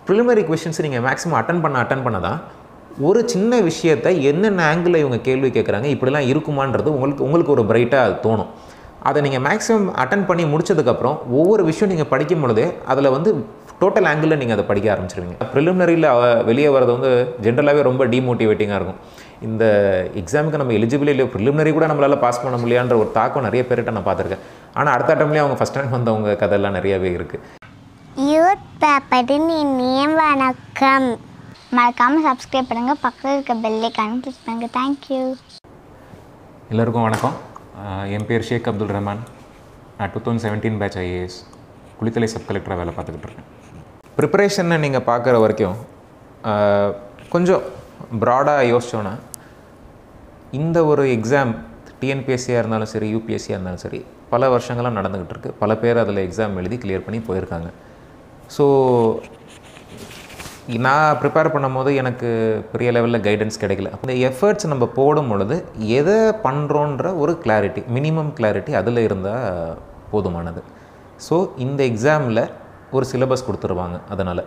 preliminary questions நீங்கள் maximum attend பண்ண attend பண்ண தான் ஒரு சின்ன விஷயத்தை என்னென்ன ஆங்கிளில் இவங்க கேள்வி கேட்குறாங்க இப்படிலாம் இருக்குமான்றது உங்களுக்கு உங்களுக்கு ஒரு பிரைட்டாக தோணும் அதை நீங்கள் மேக்ஸிமம் அட்டன் பண்ணி முடிச்சதுக்கப்புறம் ஒவ்வொரு விஷயம் நீங்கள் படிக்கும் பொழுதே அதில் வந்து டோட்டல் ஆங்கிளில் நீங்கள் அதை படிக்க ஆரம்பிச்சிருவீங்க ப்ரிலிமினரியில் வெளியே வரது வந்து ஜென்ரலாகவே ரொம்ப டிமோட்டிவேட்டிங்காக இருக்கும் இந்த எக்ஸாமுக்கு நம்ம எலிஜிபிள் இல்லையோ ப்ரிலிமினரி கூட நம்மளால் பாஸ் பண்ண முடியான்ற ஒரு தாக்கம் நிறைய பேர்கிட்ட நான் பார்த்துருக்கேன் ஆனால் அடுத்த அட்டம்லேயே அவங்க ஃபஸ்ட் ரேங்க் வந்தவங்க கதையெல்லாம் நிறையவே இருக்குது யூத் பேப்பரின் இனிய வணக்கம் மறக்காமல் சப்ஸ்கிரைப் பண்ணுங்கள் பக்கத்தில் இருக்க பெல்லைக்கான கிளிக் பண்ணுங்கள் தேங்க்யூ எல்லாருக்கும் வணக்கம் ஆஹ் என் பேர் ஷேக் அப்துல் ரஹ்மான் நான் two thousand seventeen batch IAS Kulithalai sub கலெக்டராக வேலை பார்த்துக்கிட்டு இருக்கேன் ப்ரிப்பரேஷனை நீங்கள் பார்க்குற வரைக்கும் ஆஹ் கொஞ்சம் ப்ராடாக யோசிச்சோன்னா இந்த ஒரு எக்ஸாம் டிஎன்பிஎஸ்சியாக இருந்தாலும் சரி யூபிஎஸ்சியாக இருந்தாலும் சரி பல வருஷங்களாக நடந்துக்கிட்டு இருக்கு பல பேர் அதில் எக்ஸாம் எழுதி கிளியர் பண்ணி போயிருக்காங்க ஸோ நான் ப்ரிப்பேர் பண்ணும்போது எனக்கு பெரிய லெவலில் கைடன்ஸ் கிடைக்கல இந்த எஃபர்ட்ஸ் நம்ம போடும் பொழுது எதை பண்ணுறோன்ற ஒரு கிளாரிட்டி மினிமம் கிளாரிட்டி அதில் இருந்தால் போதுமானது ஸோ இந்த எக்ஸாமில் ஒரு சிலபஸ் கொடுத்துருவாங்க அதனால்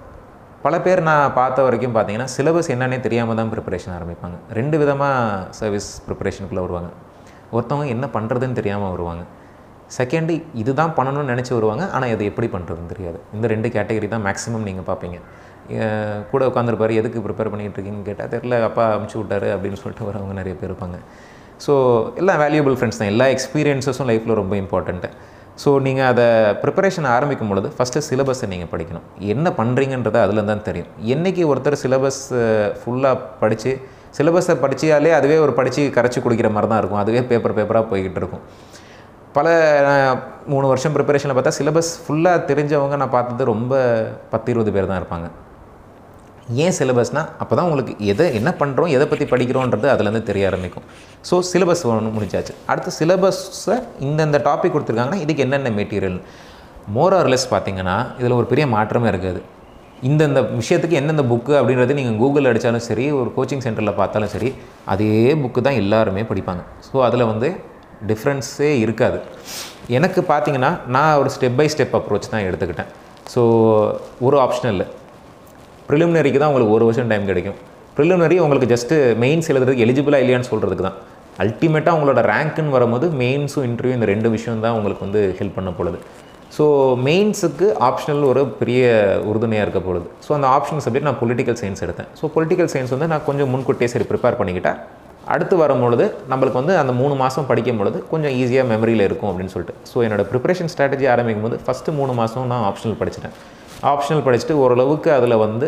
பல பேர் நான் பார்த்த வரைக்கும் பார்த்தீங்கன்னா சிலபஸ் என்னன்னே தெரியாமல் தான் ப்ரிப்பரேஷன் ஆரம்பிப்பாங்க ரெண்டு விதமாக சர்வீஸ் ப்ரிப்பரேஷனுக்குள்ளே வருவாங்க ஒருத்தவங்க என்ன பண்ணுறதுன்னு தெரியாமல் வருவாங்க செகண்டு இதுதான் பண்ணணும்னு நினச்சி வருவாங்க ஆனால் இது எப்படி பண்ணுறதுன்னு தெரியாது இந்த ரெண்டு கேட்டகரி தான் மேக்ஸிமம் நீங்கள் பார்ப்பீங்க அஹ் கூட உட்காந்துருப்பாரு எதுக்கு ப்ரிப்பேர் பண்ணிகிட்டு இருக்கீங்கன்னு கேட்டால் தெரில அப்பா அமுச்சு விட்டாரு அப்படின்னு சொல்லிட்டு வரவங்க நிறைய பேர் இருப்பாங்க ஸோ எல்லாம் வேல்யூபிள் ஃப்ரெண்ட்ஸ் தான் எல்லா எக்ஸ்பீரியன்ஸஸும் லைஃப்பில் ரொம்ப இம்பார்ட்டண்ட்டு ஸோ நீங்கள் அதை ப்ரிப்பரேஷன் ஆரம்பிக்கும் பொழுது ஃபஸ்ட்டு சிலபஸை நீங்கள் படிக்கணும் என்ன பண்ணுறீங்கன்றது அதில் தான் தெரியும் என்றைக்கு ஒருத்தர் சிலபஸ் ஃபுல்லாக படித்து சிலபஸை படித்தாலே அதுவே ஒரு படித்து கரைச்சி குடிக்கிற மாதிரி தான் இருக்கும் அதுவே பேப்பர் பேப்பராக போய்கிட்டு இருக்கும் பல அஹ், மூணு வருஷம் ப்ரிப்பரேஷனில் பார்த்தா சிலபஸ் ஃபுல்லாக தெரிஞ்சவங்க நான் பார்த்தது ரொம்ப பத்து இருபது பேர் தான் இருப்பாங்க ஏன் சிலபஸ்னால் அப்போ தான் உங்களுக்கு எதை என்ன பண்ணுறோம் எதை பற்றி படிக்கிறோன்றது அதுலேருந்து தெரிய ஆரம்பிக்கும் ஸோ சிலபஸ் ஒன்று முடிச்சாச்சு அடுத்து சிலபஸை இந்தந்த டாபிக் கொடுத்துருக்காங்கன்னா இதுக்கு என்னென்ன மெட்டீரியல் மோர் ஆர்லெஸ் பார்த்தீங்கன்னா இதில் ஒரு பெரிய மாற்றமே இருக்காது இந்தந்த விஷயத்துக்கு எந்தெந்த புக்கு அப்படின்றது நீங்கள் கூகுள் அடித்தாலும் சரி ஒரு கோச்சிங் சென்டரில் பார்த்தாலும் சரி அதே புக்கு தான் எல்லாருமே படிப்பாங்க ஸோ அதில் வந்து டிஃப்ரென்ஸே இருக்காது எனக்கு பார்த்தீங்கன்னா நான் ஒரு ஸ்டெப் பை ஸ்டெப் அப்ரோச் தான் எடுத்துக்கிட்டேன் ஸோ ஒரு ஆப்ஷனல் ப்ரிலிமினரிக்கு தான் உங்களுக்கு ஒரு வருஷம் டைம் கிடைக்கும் ப்ரிலிமினரி உங்களுக்கு ஜஸ்ட்டு மெயின்ஸ் எழுதுறதுக்கு எலிஜிபிளாக இல்லையான்னு சொல்கிறதுக்கு தான் அல்டிமேட்டாக உங்களோட ரேங்க்குன்னு வரும்போது மெயின்ஸும் இன்டர்வியூ இந்த ரெண்டு விஷயம் தான் உங்களுக்கு வந்து ஹெல்ப் பண்ண போகுது ஸோ மெயின்ஸுக்கு ஆப்ஷனல் ஒரு பெரிய உறுதுணையாக இருக்க போகுது ஸோ அந்த ஆப்ஷனல் சப்ஜெக்ட் நான் பொலிட்டிக்கல் சயின்ஸ் எடுத்தேன் ஸோ பொலிட்டிக்கல் சயின்ஸ் வந்து நான் கொஞ்சம் முன்கூட்டியே சரி ப்ரிப்பேர் பண்ணிக்கிட்டேன் அடுத்து வரும்பொழுது நம்மளுக்கு வந்து அந்த மூணு மாதம் படிக்கும் பொழுது கொஞ்சம் ஈஸியாக மெமரியில் இருக்கும் அப்படின்னு சொல்லிட்டு ஸோ என்னோட ப்ரிப்பரேஷன் ஸ்ட்ராட்டஜி ஆரம்பிக்கும் போது ஃபஸ்ட்டு மூணு மாதம் நான் ஆப்ஷனல் படிச்சிட்டேன் ஆப்ஷனல் படிச்சுட்டு ஓரளவுக்கு அதில் வந்து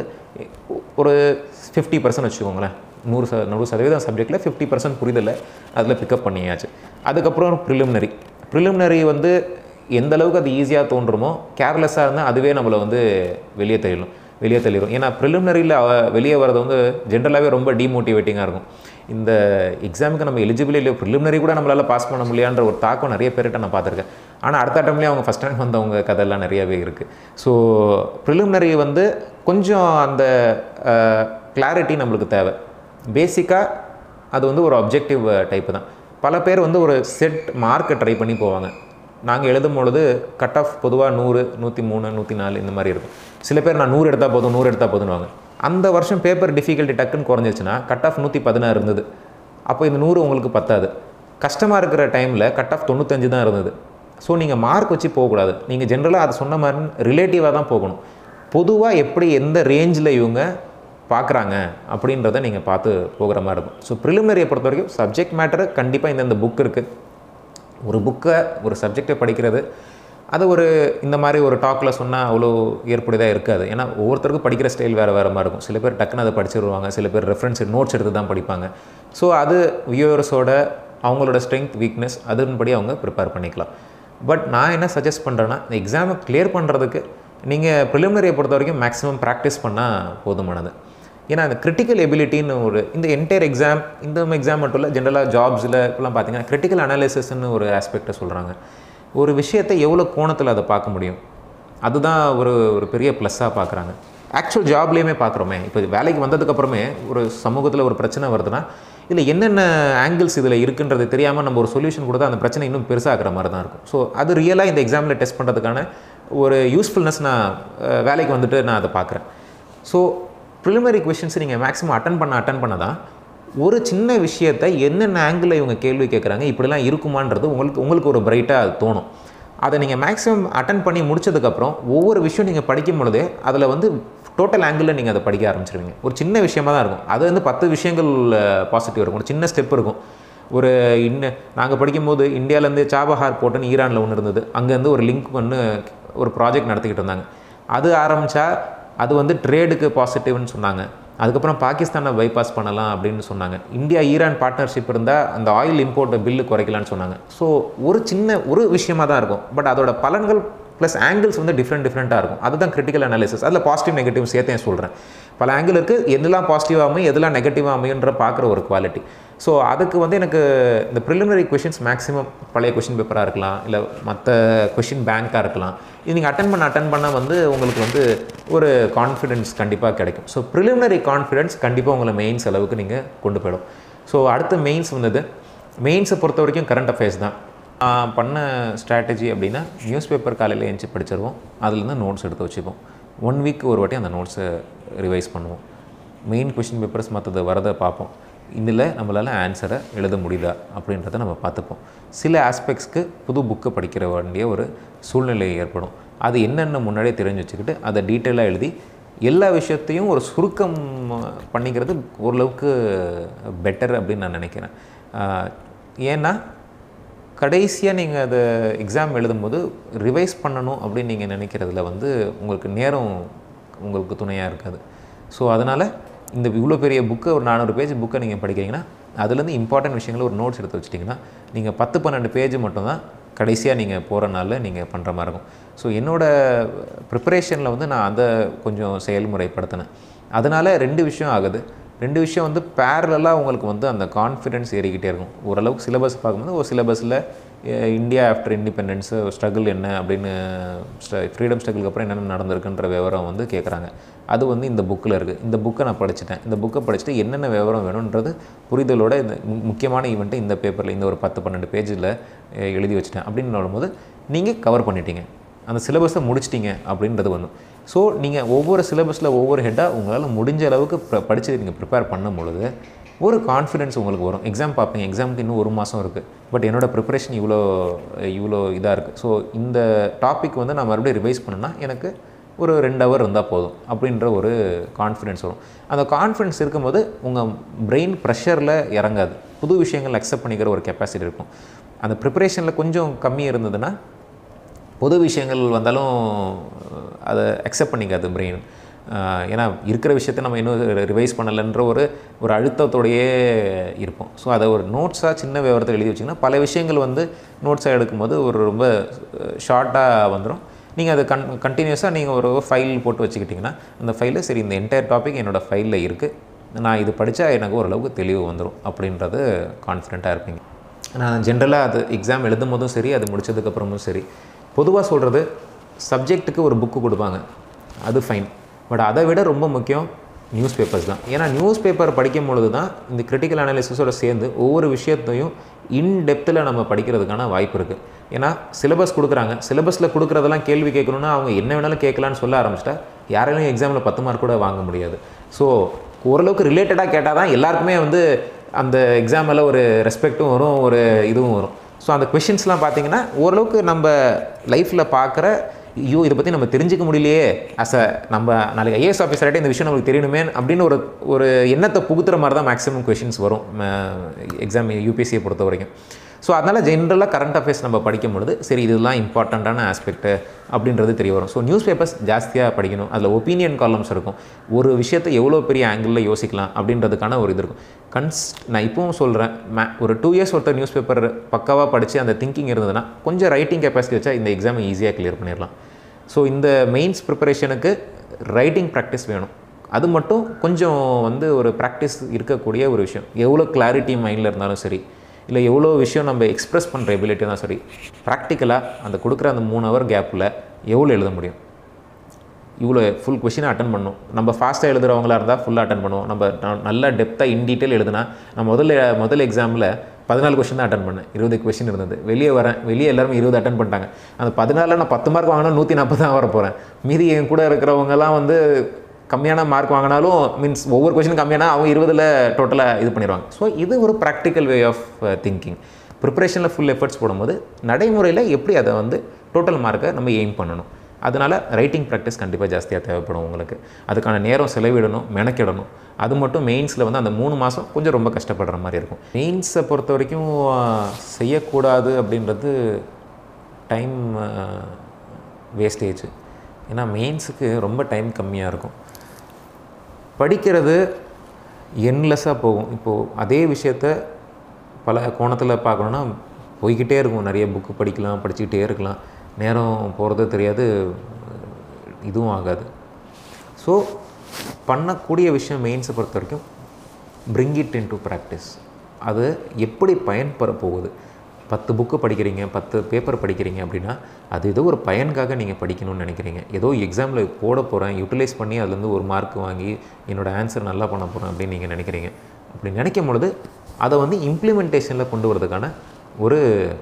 ஒரு ஃபிஃப்டி பர்சன்ட் வச்சுக்கோங்களேன் நூறு ச நூறு சதவீதம் சப்ஜெக்டில் ஃபிஃப்டி பர்சன்ட் புரிதலை அதில் பிக்கப் பண்ணியாச்சு அதுக்கப்புறம் ப்ரிலிமினரி ப்ரிலிமினரி வந்து எந்த அளவுக்கு அது ஈஸியாக தோன்றுமோ கேர்லெஸ்ஸாக இருந்தால் அதுவே நம்மளை வந்து வெளியே தள்ளிடும் வெளியே தள்ளிடும் ஏன்னா ப்ரிலிமினரியில் வெளியே வரது வந்து ஜென்ரலாகவே ரொம்ப டிமோட்டிவேட்டிங்காக இருக்கும் இந்த எக்ஸாமுக்கு நம்ம எலிஜிபிள் இல்லையோ ப்ரிலிமினரி கூட நம்மளால் பாஸ் பண்ண முடியான்ற ஒரு தாக்கம் நிறைய பேர்கிட்ட நான் பார்த்துருக்கேன் ஆனால் அடுத்த அட்டம்லேயே அவங்க ஃபஸ்ட் ரேங்க் வந்தவங்க கதையெல்லாம் நிறையவே இருக்குது ஸோ ப்ரிலிமினரி வந்து கொஞ்சம் அந்த கிளாரிட்டி நம்மளுக்கு தேவை பேசிக்காக அது வந்து ஒரு அப்ஜெக்டிவ் டைப்பு தான் பல பேர் வந்து ஒரு செட் மார்க்கை ட்ரை பண்ணி போவாங்க நாங்கள் எழுதும் பொழுது கட் ஆஃப் பொதுவாக நூறு நூற்றி மூணு நூற்றி நாலு இந்த மாதிரி இருக்கும் சில பேர் நான் நூறு எடுத்தால் போதும் நூறு எடுத்தால் போதும்னுவாங்க அந்த வருஷம் பேப்பர் டிஃபிகல்ட்டி டக்குன்னு குறைஞ்சிருச்சுன்னா கட் ஆஃப் நூற்றி பதினாறு இருந்தது அப்போ இந்த நூறு உங்களுக்கு பத்தாது கஷ்டமாக இருக்கிற டைமில் கட் ஆஃப் தொண்ணூத்தஞ்சு தான் இருந்தது ஸோ நீங்கள் மார்க் வச்சு போகக்கூடாது நீங்கள் ஜென்ரலாக அதை சொன்ன மாதிரி ரிலேட்டிவாக தான் போகணும் பொதுவாக எப்படி எந்த ரேஞ்சில் இவங்க பார்க்குறாங்க அப்படின்றத நீங்கள் பார்த்து போகிற மாதிரி இருக்கும் ஸோ ப்ரிலிமினரியை பொறுத்த வரைக்கும் சப்ஜெக்ட் மேட்டரு கண்டிப்பாக இந்தந்த புக் இருக்குது ஒரு புக்கை ஒரு சப்ஜெக்டை படிக்கிறது அது ஒரு இந்த மாதிரி ஒரு டாக்கில் சொன்னால் அவ்வளோ ஏற்புடையதாக இருக்காது ஏன்னா ஒவ்வொருத்தருக்கும் படிக்கிற ஸ்டைல் வேறு வேறு மாதிரி இருக்கும் சில பேர் டக்குன்னு அதை படிச்சிருவாங்க சில பேர் ரெஃபரன்ஸ் நோட்ஸ் எடுத்து தான் படிப்பாங்க ஸோ அது வியூவர்ஸோட அவங்களோட ஸ்ட்ரென்த் வீக்னஸ் அதன்படி அவங்க ப்ரிப்பேர் பண்ணிக்கலாம் பட் நான் என்ன சஜஸ்ட் பண்ணுறேன்னா இந்த எக்ஸாமை கிளியர் பண்ணுறதுக்கு நீங்கள் ப்ரிலிமினரியை பொறுத்த வரைக்கும் மேக்ஸிமம் ப்ராக்டிஸ் பண்ணால் போதுமானது ஏன்னா அந்த கிரிட்டிக்கல் எபிலிட்டின்னு ஒரு இந்த என்டையர் எக்ஸாம் இந்த எக்ஸாம் மட்டும் இல்லை ஜென்ரலாக ஜாப்ஸில் இப்போலாம் பார்த்தீங்கன்னா கிரிட்டிக்கல் அனாலிசிஸ்னு ஒரு ஆஸ்பெக்டை சொல்கிறாங்க ஒரு விஷயத்தை எவ்வளோ கோணத்தில் அதை பார்க்க முடியும் அதுதான் ஒரு ஒரு பெரிய ப்ளஸ்ஸாக பார்க்குறாங்க ஆக்சுவல் ஜாப்லேயுமே பார்க்குறோமே இப்போ வேலைக்கு வந்ததுக்கப்புறமே ஒரு சமூகத்தில் ஒரு பிரச்சனை வருதுன்னா இதில் என்னென்ன ஆங்கிள்ஸ் இதில் இருக்குன்றது தெரியாமல் நம்ம ஒரு சொல்யூஷன் கொடுத்தா அந்த பிரச்சனை இன்னும் பெருசாகிற மாதிரி தான் இருக்கும் ஸோ அது ரியலாக இந்த எக்ஸாமில் டெஸ்ட் பண்ணுறதுக்கான ஒரு யூஸ்ஃபுல்னஸ் நான் அஹ், வேலைக்கு வந்துட்டு நான் அதை பார்க்குறேன் ஸோ ப்ரிலிமினரி கொஷின்ஸ் நீங்கள் மேக்ஸிமம் அட்டன் பண்ண அட்டன் பண்ண தான் ஒரு சின்ன விஷயத்தை என்னென்ன ஆங்கிளில் இவங்க கேள்வி கேட்குறாங்க இப்படிலாம் இருக்குமான்றது உங்களுக்கு உங்களுக்கு ஒரு பிரைட்டாக தோணும் அதை நீங்கள் மேக்ஸிமம் அட்டன் பண்ணி முடிச்சதுக்கப்புறம் ஒவ்வொரு விஷயம் நீங்கள் படிக்கும் பொழுதே அதில் வந்து டோட்டல் ஆங்கிளில் நீங்கள் அதை படிக்க ஆரம்பிச்சிருவீங்க ஒரு சின்ன விஷயமா தான் இருக்கும் அது வந்து பத்து விஷயங்கள் பாசிட்டிவ் இருக்கும் ஒரு சின்ன ஸ்டெப் இருக்கும் ஒரு இன்ன நாங்கள் படிக்கும்போது இந்தியாவிலேருந்து சாபஹார் போட்டுன்னு ஈரானில் ஒன்று இருந்தது அங்கேருந்து ஒரு லிங்க் பண்ணு ஒரு ப்ராஜெக்ட் நடத்திக்கிட்டு இருந்தாங்க அது ஆரம்பித்தா அது வந்து ட்ரேடுக்கு பாசிட்டிவ்னு சொன்னாங்க அதுக்கப்புறம் பாகிஸ்தானை பைபாஸ் பண்ணலாம் அப்படின்னு சொன்னாங்க இந்தியா ஈரான் பார்ட்னர்ஷிப் இருந்தால் அந்த ஆயில் இம்போர்ட்டை பில்லு குறைக்கலாம்னு சொன்னாங்க ஸோ ஒரு சின்ன ஒரு விஷயமா தான் இருக்கும் பட் அதோட பலன்கள் ப்ளஸ் ஆங்கிள்ஸ் வந்து டிஃப்ரெண்ட் டிஃப்ரெண்ட்டாக இருக்கும் அதுதான் கிரிட்டிக்கல் அனாலிசிஸ் அதில் பாசிட்டிவ் நெகட்டிவ் சேர்த்தே சொல்கிறேன் பல ஆங்கிள் இருக்குது எதெல்லாம் பாசிட்டிவாக அமையும் எதெல்லாம் நெகட்டிவாக அமையுன்ற பார்க்குற ஒரு குவாலிட்டி ஸோ அதுக்கு வந்து எனக்கு இந்த ப்ரிலிமினரி கொஷின்ஸ் மேக்ஸிமம் பழைய கொஷின் பேப்பராக இருக்கலாம் இல்லை மற்ற கொஷின் பேங்க்காக இருக்கலாம் இது நீங்கள் அட்டன் பண்ண அட்டன் பண்ண வந்து உங்களுக்கு வந்து ஒரு கான்ஃபிடென்ஸ் கண்டிப்பாக கிடைக்கும் ஸோ ப்ரிலிமினரி கான்ஃபிடென்ஸ் கண்டிப்பாக உங்களை மெயின்ஸ் அளவுக்கு நீங்கள் கொண்டு போயிடும் ஸோ அடுத்து மெயின்ஸ் வந்தது மெயின்ஸை பொறுத்த வரைக்கும் கரண்ட் அஃபேர்ஸ் தான் நான் பண்ண ஸ்ட்ராட்டஜி அப்படின்னா நியூஸ் பேப்பர் காலையில் எழுந்துச்சி படிச்சிருவோம் அதுலேருந்து நோட்ஸ் எடுத்து வச்சுப்போம் ஒன் வீக் ஒரு வாட்டி அந்த நோட்ஸை ரிவைஸ் பண்ணுவோம் மெயின் கொஷின் பேப்பர்ஸ் மற்றது வரதை பார்ப்போம் இதில் நம்மளால் ஆன்சரை எழுத முடியுதா அப்படின்றத நம்ம பார்த்துப்போம் சில ஆஸ்பெக்ட்ஸ்க்கு புது புக்கை படிக்கிற வேண்டிய ஒரு சூழ்நிலை ஏற்படும் அது என்னென்ன முன்னாடியே தெரிஞ்சு வச்சுக்கிட்டு அதை டீட்டெயிலாக எழுதி எல்லா விஷயத்தையும் ஒரு சுருக்கம் பண்ணிக்கிறது ஓரளவுக்கு பெட்டர் அப்படின்னு நான் நினைக்கிறேன் ஆஹ் ஏன்னா கடைசியாக நீங்கள் அதை எக்ஸாம் எழுதும்போது ரிவைஸ் பண்ணணும் அப்படின்னு நீங்கள் நினைக்கிறதுல வந்து உங்களுக்கு நேரம் உங்களுக்கு துணையாக இருக்காது ஸோ அதனால் இந்த இவ்வளோ பெரிய புக்கு ஒரு நானூறு பேஜ் புக்கை நீங்கள் படிக்கிறீங்கன்னா அதுலேருந்து இம்பார்ட்டன்ட் விஷயங்களை ஒரு நோட்ஸ் எடுத்து வச்சிட்டிங்கன்னா நீங்கள் பத்து பன்னெண்டு பேஜ் மட்டும்தான் கடைசியாக நீங்கள் போகிற நாளில் நீங்கள் பண்ணுற மாதிரி இருக்கும் ஸோ என்னோடய ப்ரிப்பரேஷனில் வந்து நான் அதை கொஞ்சம் செயல்முறைப்படுத்தினேன் அதனால் ரெண்டு விஷயம் ஆகுது ரெண்டு விஷயம் வந்து பேரலாக உங்களுக்கு வந்து அந்த கான்ஃபிடென்ஸ் ஏறிக்கிட்டே இருக்கும் ஓரளவுக்கு சிலபஸ் பார்க்கும்போது ஒரு சிலபஸில் இந்தியா ஆஃப்டர் இண்டிபெண்டன்ஸ் ஸ்ட்ரகிள் என்ன அப்படின்னு ஃப்ரீடம் ஸ்ட்ரகிளுக்கு அப்புறம் என்னென்ன நடந்திருக்குன்ற விவரம் வந்து கேட்குறாங்க அது வந்து இந்த புக்கில் இருக்குது இந்த புக்கை நான் படிச்சிட்டேன் இந்த புக்கை படிச்சுட்டு என்னென்ன விவரம் வேணுன்றது புரிதலோட இந்த மு- முக்கியமான ஈவெண்ட்டு இந்த பேப்பரில் இந்த ஒரு பத்து பன்னெண்டு பேஜில் எழுதி வச்சிட்டேன் அப்படின்னு வரும்போது நீங்கள் கவர் பண்ணிட்டீங்க அந்த சிலபஸை முடிச்சிட்டீங்க அப்படின்றது வந்து ஸோ நீங்கள் ஒவ்வொரு சிலபஸில் ஒவ்வொரு ஹெட்டாக உங்களால் முடிஞ்ச அளவுக்கு ப- படிச்சு நீங்கள் ப்ரிப்பேர் பண்ணும் பொழுது ஒரு கான்ஃபிடென்ஸ் உங்களுக்கு வரும் எக்ஸாம் பார்ப்பீங்க எக்ஸாமுக்கு இன்னும் ஒரு மாதம் இருக்குது பட் என்னோட ப்ரிப்பரேஷன் இவ்வளோ இவ்வளோ இதாக இருக்குது ஸோ இந்த டாபிக் வந்து நான் மறுபடியும் ரிவைஸ் பண்ணேன்னா எனக்கு ஒரு ரெண்டு ஹவர் இருந்தால் போதும் அப்படின்ற ஒரு கான்ஃபிடென்ஸ் வரும் அந்த கான்ஃபிடென்ஸ் இருக்கும்போது உங்கள் பிரெயின் ப்ரெஷரில் இறங்காது புது விஷயங்கள் அக்செப்ட் பண்ணிக்கிற ஒரு கெப்பாசிட்டி இருக்கும் அந்த ப்ரிப்பரேஷனில் கொஞ்சம் கம்மி இருந்ததுன்னா பொது விஷயங்கள் வந்தாலும் அஹ், அதை அக்செப்ட் பண்ணிக்காது பிரெயின் ஏன்னா இருக்கிற விஷயத்த நம்ம இன்னும் ரிவைஸ் பண்ணலைன்ற ஒரு ஒரு அழுத்தத்தோடையே இருப்போம் ஸோ அதை ஒரு நோட்ஸாக சின்ன விவரத்தை எழுதி வச்சிங்கன்னா பல விஷயங்கள் வந்து நோட்ஸாக எடுக்கும்போது ஒரு ரொம்ப ஷார்ட்டாக வந்துடும் நீங்கள் அதை கன் கண்டினியூஸாக நீங்கள் ஒரு ஃபைல் போட்டு வச்சுக்கிட்டிங்கன்னா அந்த ஃபைலில் சரி இந்த என்டையர் டாபிக் என்னோடய ஃபைலில் இருக்குது நான் இது படித்தா எனக்கு ஓரளவுக்கு தெளிவு வந்துடும் அப்படின்றது கான்ஃபிடெண்ட்டாக இருப்பீங்க நான் ஜென்ரலாக அது எக்ஸாம் எழுதும் போதும் சரி அது முடிச்சதுக்கப்புறமும் சரி பொதுவாக சொல்கிறது சப்ஜெக்ட்டுக்கு ஒரு புக்கு கொடுப்பாங்க அது ஃபைன் பட் அதை விட ரொம்ப முக்கியம் நியூஸ் பேப்பர்ஸ் தான் ஏன்னா நியூஸ் பேப்பர் படிக்கும் பொழுது தான் இந்த கிரிட்டிக்கல் அனாலிசிஸோட சேர்ந்து ஒவ்வொரு விஷயத்தையும் இன் டெப்த்தில் நம்ம படிக்கிறதுக்கான வாய்ப்பு இருக்குது ஏன்னா சிலபஸ் கொடுக்குறாங்க சிலபஸில் கொடுக்குறதெல்லாம் கேள்வி கேட்கணுன்னா அவங்க என்ன வேணாலும் கேட்கலான்னு சொல்ல ஆரம்பிச்சிட்டா யாராலையும் எக்ஸாமில் பத்து மார்க் கூட வாங்க முடியாது ஸோ ஓரளவுக்கு ரிலேட்டடாக கேட்டால் தான் எல்லாருக்குமே வந்து அந்த எக்ஸாமில் ஒரு ரெஸ்பெக்ட்டும் வரும் ஒரு இதுவும் வரும் ஸோ அந்த கொஷின்ஸ்லாம் பார்த்தீங்கன்னா ஓரளவுக்கு நம்ம லைஃப்பில் பார்க்குற ஐயோ இதை பற்றி நம்ம தெரிஞ்சுக்க முடியலையே அஸ் அ நம்ம நாளைக்கு ஐஏஎஸ் ஆஃபீஸராகிட்ட இந்த விஷயம் நமக்கு தெரியணுமே அப்படின்னு ஒரு ஒரு எண்ணத்தை புகுத்துற மாதிரி தான் மேக்ஸிமம் கொஷின்ஸ் வரும் எக்ஸாம் யூபிஎஸ்சியை பொறுத்த வரைக்கும் ஸோ அதனால் ஜென்ரலாக கரண்ட் அஃபேர்ஸ் நம்ம படிக்கும் பொழுது சரி இதெல்லாம் இம்பார்ட்டண்ட்டான ஆஸ்பெக்ட் அப்படின்றது தெரிய வரும் ஸோ நியூஸ் பேப்பர்ஸ் ஜாஸ்தியாக படிக்கணும் அதில் ஒப்பீனியன் காலம்ஸ் இருக்கும் ஒரு விஷயத்தை எவ்வளோ பெரிய ஆங்கிளில் யோசிக்கலாம் அப்படின்றதுக்கான ஒரு இது இருக்கும் கன்ஸ் நான் இப்பவும் சொல்கிறேன் மே ஒரு டூ இயர்ஸ் ஒருத்தர் நியூஸ் பேப்பர் பக்காவாக படித்து அந்த திங்கிங் இருந்ததுன்னா கொஞ்சம் ரைட்டிங் கெப்பாசிட்டி வச்சா இந்த எக்ஸாமை ஈஸியாக கிளியர் பண்ணிடலாம் ஸோ இந்த மெயின்ஸ் ப்ரிப்பரேஷனுக்கு ரைட்டிங் ப்ராக்டிஸ் வேணும் அது மட்டும் கொஞ்சம் வந்து ஒரு ப்ராக்டிஸ் இருக்கக்கூடிய ஒரு விஷயம் எவ்வளோ கிளாரிட்டி மைண்டில் இருந்தாலும் சரி இல்லை எவ்வளோ விஷயம் நம்ம எக்ஸ்பிரஸ் பண்ணுற எபிலிட்டி தான் சரி ப்ராக்டிக்கலாக அந்த கொடுக்குற அந்த மூணு ஹவர் கேப்பில் எவ்வளோ எழுத முடியும் இவ்வளோ ஃபுல் கொஷினை அட்டன் பண்ணும் நம்ம ஃபாஸ்ட்டாக எழுதுறவங்களா இருந்தால் ஃபுல்லாக அட்டன் பண்ணுவோம் நம்ம ந- நல்ல டெப்த்தாக இன் டீட்டெயில் எழுதுனா நான் முதல்ல முதல் எக்ஸாமில் பதினாலு கொஷின் தான் அட்டன் பண்ணேன் இருபது கொஷின் இருந்தது வெளியே வரேன் வெளியே எல்லாரும் இருபது அட்டன் பண்ணிட்டாங்க அந்த பதினாலில் நான் பத்து மார்க் வாங்கினா நூற்றி நாற்பது தான் வர போகிறேன் மீதி என் கூட இருக்கிறவங்கலாம் வந்து கம்மியான மார்க் வாங்கினாலும் மீன்ஸ் ஒவ்வொரு கொஷின் கம்மியானா அவங்க இருபதில் டோட்டலாக இது பண்ணிடுவாங்க ஸோ இது ஒரு ப்ராக்டிக்கல் வே ஆஃப் திங்கிங் ப்ரிப்பரேஷனில் ஃபுல் எஃபர்ட்ஸ் போடும்போது நடைமுறையில் எப்படி அதை வந்து டோட்டல் மார்க்கை நம்ம எய்ம் பண்ணணும் அதனால் ரைட்டிங் ப்ராக்டிஸ் கண்டிப்பாக ஜாஸ்தியாக தேவைப்படும் உங்களுக்கு அதுக்கான நேரம் செலவிடணும் மெனக்கிடணும் அது மட்டும் மெயின்ஸில் வந்து அந்த மூணு மாதம் கொஞ்சம் ரொம்ப கஷ்டப்படுற மாதிரி இருக்கும் மெயின்ஸை பொறுத்த வரைக்கும் ஆஹ், செய்யக்கூடாது அப்படின்றது டைம் வேஸ்டேஜ் ஏன்னா மெயின்ஸுக்கு ரொம்ப டைம் கம்மியாக இருக்கும் படிக்கிறது என்லெஸ்ஸாக போகும் இப்போது அதே விஷயத்த பல கோணத்தில் பார்க்கணுன்னா போய்கிட்டே இருக்கும் நிறைய புக்கு படிக்கலாம் படிச்சுக்கிட்டே இருக்கலாம் நேரம் போகிறது தெரியாது இதுவும் ஆகாது ஸோ பண்ணக்கூடிய விஷயம் மெயின்ஸை பொறுத்த வரைக்கும் bring it into practice அது எப்படி பயன்பெற போகுது பத்து புக்கு படிக்கிறீங்க பத்து பேப்பர் படிக்கிறீங்க அப்படின்னா அது ஏதோ ஒரு பயனுக்காக நீங்கள் படிக்கணும்னு நினைக்கிறீங்க ஏதோ எக்ஸாமில் போட போகிறேன் யூட்டிலைஸ் பண்ணி அதுலேருந்து ஒரு மார்க் வாங்கி என்னோடய ஆன்சர் நல்லா பண்ண போகிறேன் அப்படின்னு நீங்கள் நினைக்கிறீங்க அப்படி நினைக்கும் பொழுது அதை வந்து இம்ப்ளிமெண்டேஷனில் கொண்டு வரதுக்கான ஒரு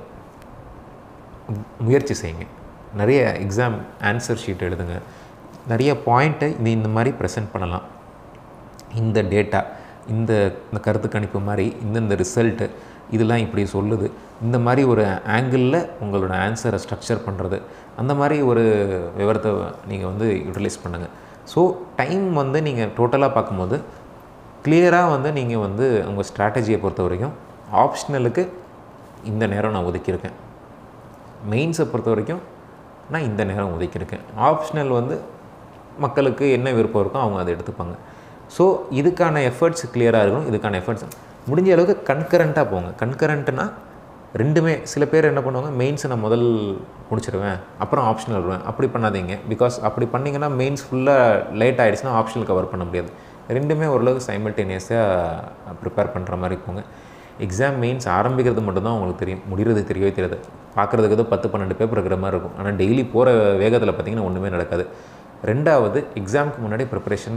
முயற்சி செய்யுங்க நிறைய எக்ஸாம் ஆன்சர் ஷீட் எழுதுங்க நிறைய பாயிண்ட்டை இது இந்த மாதிரி ப்ரெசென்ட் பண்ணலாம் இந்த டேட்டா இந்த இந்த கருத்து கணிப்பு மாதிரி இந்தந்த ரிசல்ட்டு இதெல்லாம் இப்படி சொல்லுது இந்த மாதிரி ஒரு ஆங்கிளில் உங்களோட ஆன்சரை ஸ்ட்ரக்சர் பண்ணுறது அந்த மாதிரி ஒரு விவரத்தை நீங்கள் வந்து யூட்டிலைஸ் பண்ணுங்கள் ஸோ டைம் வந்து நீங்கள் டோட்டலாக பார்க்கும்போது கிளியராக வந்து நீங்கள் வந்து உங்கள் ஸ்ட்ராட்டஜியை பொறுத்த வரைக்கும் ஆப்ஷனலுக்கு இந்த நேரம் நான் ஒதுக்கியிருக்கேன் மெயின்ஸை பொறுத்த வரைக்கும் நான் இந்த நேரம் ஒதுக்கியிருக்கேன் ஆப்ஷனல் வந்து மக்களுக்கு என்ன விருப்பம் இருக்கோ அவங்க அதை எடுத்துப்பாங்க ஸோ இதுக்கான எஃபர்ட்ஸ் கிளியராக இருக்கணும் இதுக்கான எஃபர்ட்ஸ் முடிஞ்ச அளவுக்கு கன்கரண்ட்டாக போங்க கன்கரண்ட்னா ரெண்டுமே சில பேர் என்ன பண்ணுவாங்க மெயின்ஸை நான் முதல் முடிச்சிருவேன் அப்புறம் ஆப்ஷனல் வருவேன் அப்படி பண்ணாதீங்க பிகாஸ் அப்படி பண்ணிங்கன்னா மெயின்ஸ் ஃபுல்லாக லேட் ஆகிடுச்சுன்னா ஆப்ஷனல் கவர் பண்ண முடியாது ரெண்டுமே ஓரளவுக்கு சைமல்டேனியஸாக ப்ரிப்பேர் பண்ணுற மாதிரி போங்க எக்ஸாம் மெயின்ஸ் ஆரம்பிக்கிறது மட்டும்தான் உங்களுக்கு தெரியும் முடிகிறது தெரியவே தெரியாது பார்க்குறதுக்கு ஏதோ பத்து பன்னெண்டு பேப்பர் இருக்கிற மாதிரி இருக்கும் ஆனால் டெய்லி போகிற வேகத்தில் பார்த்தீங்கன்னா ஒன்றுமே நடக்காது ரெண்டாவது எக்ஸாமுக்கு முன்னாடி ப்ரிப்பரேஷன்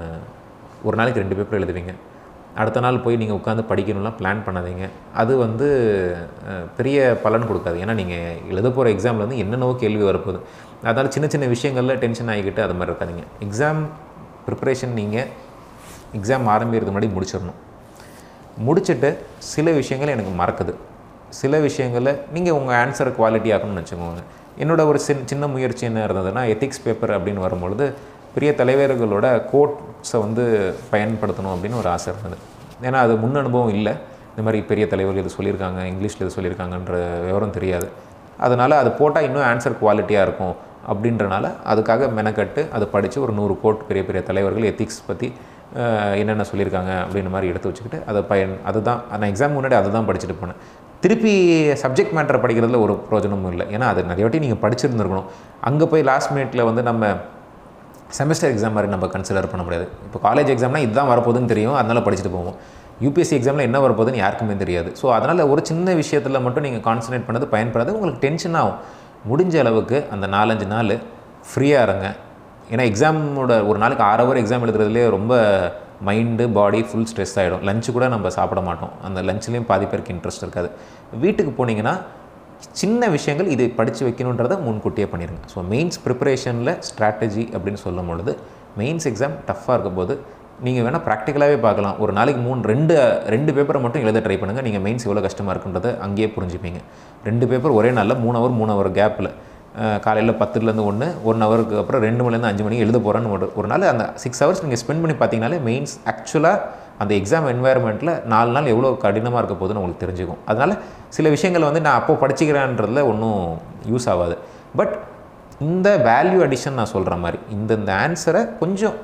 ஒரு நாளைக்கு ரெண்டு பேப்பர் எழுதுவீங்க அடுத்த நாள் போய் நீங்கள் உட்காந்து படிக்கணும்லாம் பிளான் பண்ணாதீங்க அது வந்து அஹ், பெரிய பலன் கொடுக்காது ஏன்னா நீங்கள் எழுத போகிற எக்ஸாமில் வந்து என்னென்னவோ கேள்வி வரப்போகுது அதனால் சின்ன சின்ன விஷயங்களில் டென்ஷன் ஆகிக்கிட்டு அது மாதிரி இருக்காதீங்க எக்ஸாம் ப்ரிப்பரேஷன் நீங்கள் எக்ஸாம் ஆரம்பிக்கிறதுக்கு முன்னாடி முடிச்சிடணும் முடிச்சுட்டு சில விஷயங்கள் எனக்கு மறக்குது சில விஷயங்களில் நீங்கள் உங்கள் ஆன்சரை குவாலிட்டி ஆக்கணும்னு வச்சுக்கோங்க என்னோட ஒரு சின் சின்ன முயற்சி என்ன இருந்ததுன்னா எத்திக்ஸ் பேப்பர் அப்படின்னு வரும்பொழுது பெரிய தலைவர்களோட கோட்ஸை வந்து பயன்படுத்தணும் அப்படின்னு ஒரு ஆசை இருந்தது ஏன்னா அது முன் அனுபவம் இல்லை இந்த மாதிரி பெரிய தலைவர்கள் இது சொல்லியிருக்காங்க இங்கிலீஷில் இது சொல்லியிருக்காங்கன்ற விவரம் தெரியாது அதனால் அது போட்டால் இன்னும் ஆன்சர் குவாலிட்டியாக இருக்கும் அப்படின்றனால அதுக்காக மெனக்கட்டு அதை படித்து ஒரு நூறு கோட் பெரிய பெரிய தலைவர்கள் எத்திக்ஸ் பற்றி அஹ், என்னென்ன சொல்லியிருக்காங்க அப்படின்ற மாதிரி எடுத்து வச்சுக்கிட்டு அதை பயன் அதுதான் நான் எக்ஸாம் முன்னாடி அதை தான் படிச்சுட்டு போனேன் திருப்பி சப்ஜெக்ட் மேட்டரை படிக்கிறதுல ஒரு பிரயோஜனமும் இல்லை ஏன்னா அது நிறைய வாட்டி நீங்கள் படிச்சிருந்துருக்கணும் அங்கே போய் லாஸ்ட் மினிட்ல வந்து நம்ம செமஸ்டர் எக்ஸாம் மாதிரி நம்ம கன்சிடர் பண்ண முடியாது இப்போ காலேஜ் எக்ஸாம்னா இதுதான் வரப்போகுதுன்னு தெரியும் அதனால் படிச்சுட்டு போவோம் யூபிஎஸ்சி எக்ஸாமில் என்ன வரப்போகுதுன்னு யாருக்குமே தெரியாது ஸோ அதனால் ஒரு சின்ன விஷயத்தில் மட்டும் நீங்கள் கான்சன்ட்ரேட் பண்ணது பயன்படாது உங்களுக்கு டென்ஷன் ஆகும் முடிஞ்ச அளவுக்கு அந்த நாலஞ்சு நாள் ஃப்ரீயாக இருங்க ஏன்னா எக்ஸாமோட ஒரு நாளைக்கு ஆறு ஹவர் எக்ஸாம் எழுதுறதுலேயே ரொம்ப மைண்டு பாடி ஃபுல் ஸ்ட்ரெஸ் ஆகிடும் லஞ்சு கூட நம்ம சாப்பிட மாட்டோம் அந்த லஞ்ச்லேயும் பாதி பேருக்கு இன்ட்ரெஸ்ட் இருக்காது வீட்டுக்கு போனீங்கன்னா சின்ன விஷயங்கள் இதை படித்து வைக்கணுன்றதை முன்கூட்டியே பண்ணிடுங்க ஸோ மெயின்ஸ் ப்ரிப்பரேஷனில் ஸ்ட்ராட்டஜி அப்படின்னு சொல்லும் பொழுது மெயின்ஸ் எக்ஸாம் டஃப்பாக இருக்கும் போது நீங்கள் வேணால் ப்ராக்டிக்கலாகவே பார்க்கலாம் ஒரு நாளைக்கு மூணு ரெண்டு ரெண்டு பேப்பரை மட்டும் எழுத ட்ரை பண்ணுங்கள் நீங்கள் மெயின்ஸ் எவ்வளோ கஷ்டமாக இருக்குன்றதை அங்கேயே புரிஞ்சுப்பீங்க ரெண்டு பேப்பர் ஒரே நாளில் மூணு ஹவர் மூணு ஹவர் கேப்பில் காலையில் பத்துலேருந்து ஒன்று ஒன் ஹவருக்கு அப்புறம் ரெண்டு மணிலேருந்து அஞ்சு மணிக்கு எழுத போகிறேன்னு ஒரு ஒரு நாள் அந்த சிக்ஸ் ஹவர்ஸ் நீங்கள் ஸ்பெண்ட் பண்ணி பார்த்தீங்கனாலே மெயின்ஸ் ஆக்சுவலாக அந்த எக்ஸாம் என்வாயர்மெண்ட்டில் நாலு நாள் எவ்வளோ கடினமாக இருக்க போகுதுன்னு உங்களுக்கு தெரிஞ்சுக்கும் அதனால் சில விஷயங்கள் வந்து நான் அப்போ படிச்சுக்கிறேன்றதுல ஒன்றும் யூஸ் ஆகாது பட் இந்த வேல்யூ அடிஷன் நான் சொல்கிற மாதிரி இந்த இந்த ஆன்சரை கொஞ்சம்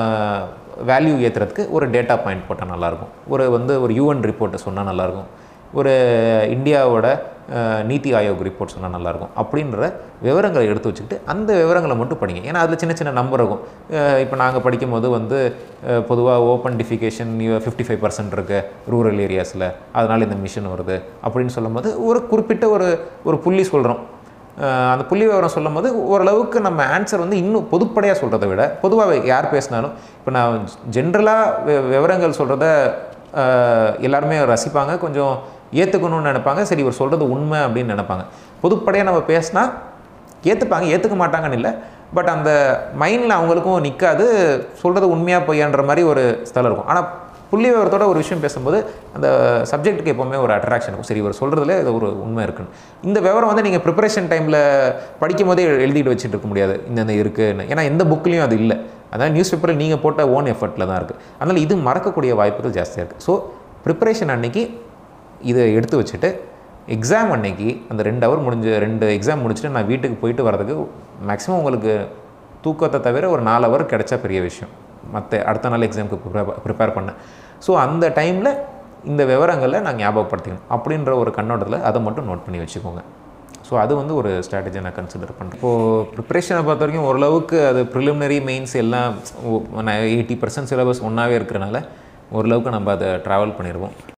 வேல்யூ ஏற்றுறதுக்கு ஒரு டேட்டா பாயிண்ட் போட்டால் நல்லாயிருக்கும் ஒரு வந்து ஒரு யூஎன் ரிப்போர்ட்டை சொன்னால் நல்லாயிருக்கும் ஒரு இந்தியாவோட அஹ், நீத்தி ஆயோக் ரிப்போர்ட் சொன்னால் நல்லாயிருக்கும் அப்படின்ற விவரங்களை எடுத்து வச்சுக்கிட்டு அந்த விவரங்களை மட்டும் படிங்க ஏன்னா அதில் சின்ன சின்ன நம்பர் இருக்கும் இப்போ நாங்கள் படிக்கும் போது வந்து பொதுவாக ஓப்பன் டிஃபிகேஷன் ஃபிஃப்டி ஃபைவ் பர்சன்ட் இருக்குது ரூரல் ஏரியாஸில் அதனால் இந்த மிஷன் வருது அப்படின்னு சொல்லும்போது ஒரு குறிப்பிட்ட ஒரு ஒரு புள்ளி சொல்கிறோம் அஹ் அந்த புள்ளி விவரம் சொல்லும் போது ஓரளவுக்கு நம்ம ஆன்சர் வந்து இன்னும் பொதுப்படையாக சொல்கிறத விட பொதுவாக யார் பேசினாலும் இப்போ நான் ஜென்ரலாக விவரங்கள் சொல்கிறத எல்லாருமே ரசிப்பாங்க கொஞ்சம் ஏற்றுக்கணும்னு நினைப்பாங்க சரி இவர் சொல்கிறது உண்மை அப்படின்னு நினைப்பாங்க பொதுப்படையாக நம்ம பேசினா ஏற்றுப்பாங்க ஏற்றுக்க மாட்டாங்கன்னு இல்லை பட் அந்த மைண்டில் அவங்களுக்கும் நிற்காது சொல்கிறது உண்மையாக பொய்யான்ற மாதிரி ஒரு ஸ்தலம் இருக்கும் ஆனால் புள்ளி விவரத்தோட ஒரு விஷயம் பேசும்போது அந்த சப்ஜெக்ட்டுக்கு எப்போவுமே ஒரு அட்ராக்ஷன் இருக்கும் சரி இவர் சொல்கிறதுல இது ஒரு உண்மை இருக்குன்னு இந்த விவரம் வந்து நீங்கள் ப்ரிப்பரேஷன் டைமில் படிக்கும் போதே எழுதிட்டு வச்சுட்டு இருக்க முடியாது இந்தந்த இருக்குன்னு ஏன்னா எந்த புக்லேயும் அது இல்லை அதான் நியூஸ் பேப்பரில் நீங்கள் போட்ட ஓன் எஃபர்ட்டில் தான் இருக்குது அதனால் இது மறக்கக்கூடிய வாய்ப்புகள் ஜாஸ்தியாக இருக்குது ஸோ ப்ரிப்பரேஷன் அன்னைக்கு இதை எடுத்து வச்சுட்டு எக்ஸாம் அன்னைக்கு அந்த ரெண்டு ஹவர் முடிஞ்ச ரெண்டு எக்ஸாம் முடிச்சுட்டு நான் வீட்டுக்கு போயிட்டு வரதுக்கு மேக்ஸிமம் உங்களுக்கு தூக்கத்தை தவிர ஒரு நாலு ஹவர் கிடைச்சா பெரிய விஷயம் மற்ற அடுத்த நாள் எக்ஸாமுக்கு ப்ரிப்பேர் ப்ரிப்பேர் பண்ணேன் ஸோ அந்த டைமில் இந்த விவரங்களை நான் ஞாபகப்படுத்திக்கணும் அப்படின்ற ஒரு கண்ணோட்டத்தில் அதை மட்டும் நோட் பண்ணி வச்சுக்கோங்க ஸோ அது வந்து ஒரு ஸ்ட்ராட்டஜி நான் கன்சிடர் பண்ணுறேன் இப்போது ப்ரிப்ரேஷனை பொறுத்த வரைக்கும் ஓரளவுக்கு அது ப்ரிலிமினரி மெயின்ஸ் எல்லாம் எயிட்டி பர்சன்ட் சிலபஸ் ஒன்றாவே இருக்கிறனால ஓரளவுக்கு நம்ம அதை ட்ராவல் பண்ணிடுவோம்